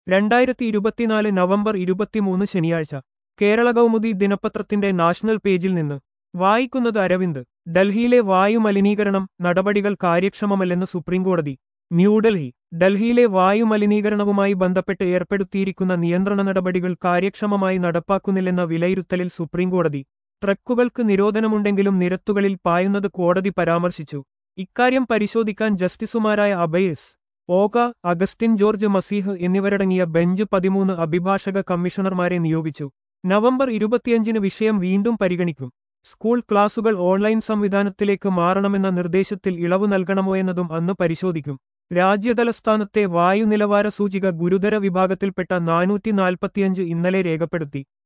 രണ്ടായിരത്തി ഇരുപത്തിനാല് നവംബർ ഇരുപത്തിമൂന്ന് ശനിയാഴ്ച കേരള കൗമുദി ദിനപത്രത്തിന്റെ നാഷണൽ പേജിൽ നിന്ന് വായിക്കുന്നത് അരവിന്ദ് ഡൽഹിയിലെ വായു മലിനീകരണം നടപടികൾ കാര്യക്ഷമമല്ലെന്ന് സുപ്രീംകോടതി ന്യൂഡൽഹി ഡൽഹിയിലെ വായു മലിനീകരണവുമായി ബന്ധപ്പെട്ട് ഏർപ്പെടുത്തിയിരിക്കുന്ന നിയന്ത്രണ നടപടികൾ കാര്യക്ഷമമായി നടപ്പാക്കുന്നില്ലെന്ന വിലയിരുത്തലിൽ സുപ്രീംകോടതി ട്രക്കുകൾക്ക് നിരോധനമുണ്ടെങ്കിലും നിരത്തുകളിൽ പായുന്നത് കോടതി പരാമർശിച്ചു ഇക്കാര്യം പരിശോധിക്കാൻ ജസ്റ്റിസുമാരായ അബയേസ് ഓക അഗസ്റ്റിൻ ജോർജ് മസീഹ് എന്നിവരടങ്ങിയ ബെഞ്ച് പതിമൂന്ന് അഭിഭാഷക കമ്മീഷണർമാരെ നിയോഗിച്ചു നവംബർ ഇരുപത്തിയഞ്ചിന് വിഷയം വീണ്ടും പരിഗണിക്കും സ്കൂൾ ക്ലാസുകൾ ഓൺലൈൻ സംവിധാനത്തിലേക്ക് മാറണമെന്ന നിർദ്ദേശത്തിൽ ഇളവ് നൽകണമോ എന്നതും അന്ന് പരിശോധിക്കും രാജ്യതലസ്ഥാനത്തെ വായു നിലവാര സൂചിക ഗുരുതര വിഭാഗത്തിൽപ്പെട്ട നാനൂറ്റി നാൽപ്പത്തിയഞ്ച് ഇന്നലെ രേഖപ്പെടുത്തി